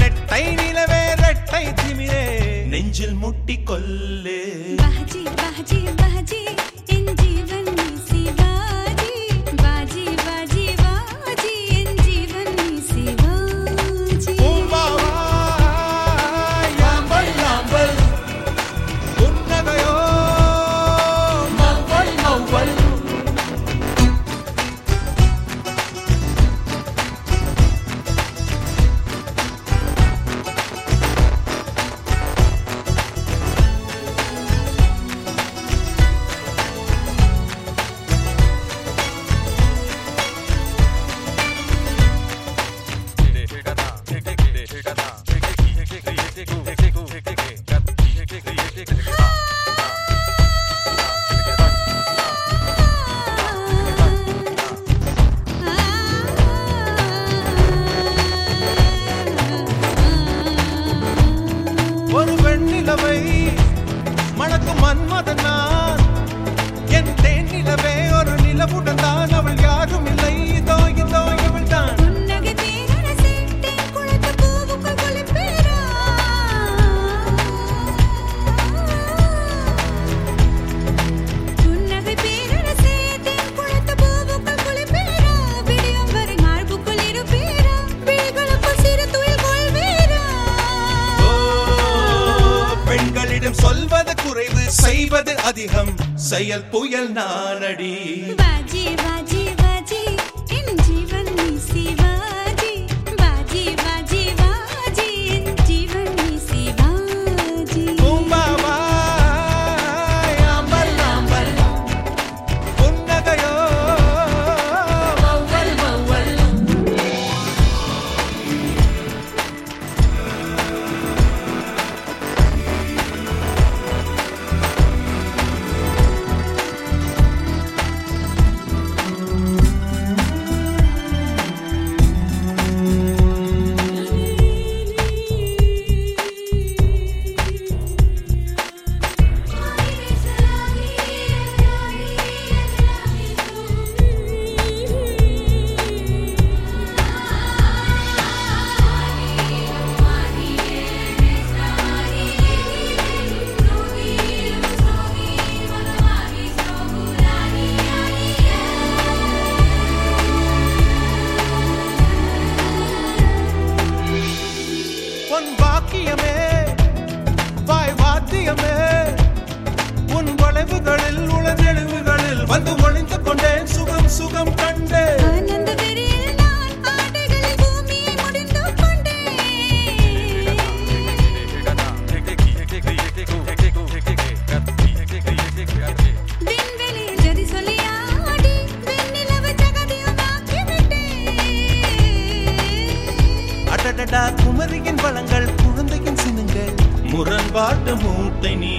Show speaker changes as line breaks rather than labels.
ரெட்டை நிலவே ரெட்டை திமிரே நெஞ்சில் முட்டி கொல்லு
बाजी बाजी बाजी इन जीवन में शिवाजी बाजी बाजी बाजी इन जीवन में शिवाजी
பூம்பாவாய் யாம்பல் யாம்பல் புன்னகையோ மௌவல் மௌவல் ஒரு வெண்ணிலவை மணக்கும் மன்மதன் நான் என் தேனிலவே ஒரு நிலவுடன் தான் அவள் யாரும் இல்லை இதோ இதோ இவள் தான்
புன்னகை பேரரசே தேன் குளத்து பூவுக்குள் குளிப்பேரா புன்னகை பேரரசே தேன் குளத்து பூவுக்குள் குளிப்பேரா விடியும் வரை மார்புக்குள் இருப்பேரா விழிகளுக்குள் சிறு துயில் கொள்வேரா
ஓ, பெண்களிடம் சொல்வது குறைவு செய்வது அதிகம் செயல் புயல் நானடி
बाजी बाजी बाजी इन जीवन में शिवाजी बाजी बाजी बाजी इन जीवन में शिवाजी
பூம்பாவாய் ஆம்பல் ஆம்பல் புன்னகையோ மௌவல் மௌவல் உன் வாக்கியமே வாய் வாத்தியமே உன் வளைவுகளில் உளநெழுவுகளில் வந்து ஒளிந்து கொண்டேன் சுகம் சுகம் கண்டேன்
ஆனந்த வெறியில் நான் ஆடைகளில் பூமியை முடிந்து கொண்டேன் விண்வெளியில் ஜதி சொல்லி ஆடி வெண்ணிலவு ஜகதியுமாக்கி விட்டேன்
அடடடா குமரியின் வளங்கள் குழந்தையின் சினுங்கள் முரண்பாட்டு மூட்டை நீ